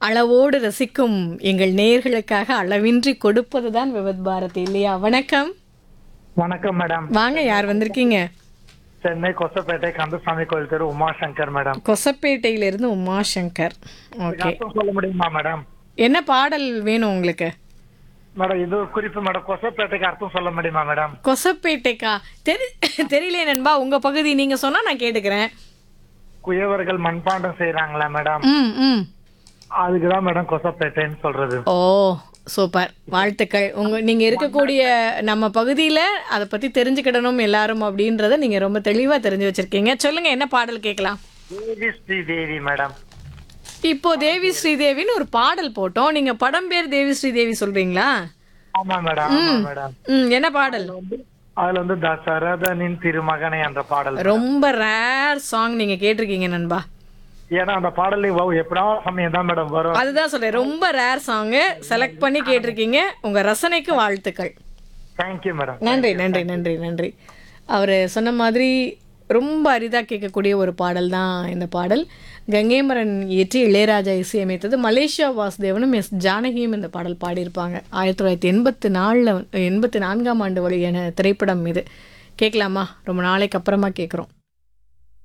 அளவோடு ரசிக்கும் எங்கள் நேயர்களுக்காக அளவின்றி கொடுப்பது தான் விவத் பாரதி இல்லையா வணக்கம் வணக்கம் மேடம் வாங்க யார் வந்திருக்கீங்க சென்னை கொசப்பேட்டை கந்தசாமி கோயில் தெரு உமாசங்கர் மேடம் கொசப்பேட்டையிலிருந்து உமாசங்கர் ஓகே அர்த்தம் சொல்ல முடியுமா மேடம் என்ன பாடல் வேணும் உங்களுக்கு மேடம் இது ஒரு குறிப்பு மேடம் கொசப்பேட்டைக்கு அர்த்தம் சொல்ல முடியுமா மேடம் கொசப்பேட்டைக்கா தெரி தெரியலையே நண்பா உங்க பகுதி நீங்க சொன்னா நான் கேட்டுக்கிறேன் குயவர்கள் மண்பாண்டம் செய்யறாங்களா மேடம் ம் ம் அதுக்குதான் மேடம் கொசப்பேட்டைன்னு சொல்றது ஓ சூப்பர் வாழ்த்துக்கள் உங்க நீங்க இருக்கக்கூடிய நம்ம பகுதியில அதை பத்தி தெரிஞ்சுக்கிடணும் எல்லாரும் அப்படின்றத நீங்க ரொம்ப தெளிவா தெரிஞ்சு வச்சிருக்கீங்க சொல்லுங்க என்ன பாடல் கேட்கலாம் தேவி ஸ்ரீ தேவி மேடம் இப்போ தேவி ஸ்ரீதேவின்னு ஒரு பாடல் போட்டோம் நீங்க படம் பேர் தேவி ஸ்ரீதேவி சொல்றீங்களா ஆமா மேடம் ஆமா மேடம் ம் என்ன பாடல் அதுல வந்து தசரதனின் திருமகனை என்ற பாடல் ரொம்ப ரேர் சாங் நீங்க கேட்டிருக்கீங்க நண்பா ஏன்னா அந்த பாடல் எப்படாவது சமயம் தான் மேடம் வரும் அதுதான் சொல்றேன் ரொம்ப ரேர் சாங்கு செலக்ட் பண்ணி கேட்டிருக்கீங்க உங்க ரசனைக்கு வாழ்த்துக்கள் தேங்க்யூ மேடம் நன்றி நன்றி நன்றி நன்றி அவர் சொன்ன மாதிரி ரொம்ப அரிதாக கேட்கக்கூடிய ஒரு பாடல் தான் இந்த பாடல் கங்கேமரன் இயற்றி இளையராஜா இசையமைத்தது மலேசியா வாசுதேவனும் எஸ் ஜானகியும் இந்த பாடல் பாடியிருப்பாங்க ஆயிரத்தி தொள்ளாயிரத்தி எண்பத்தி நாலில் எண்பத்தி நான்காம் ஆண்டு வெளியான திரைப்படம் இது கேட்கலாமா ரொம்ப நாளைக்கு அப்புறமா கேட்குறோம்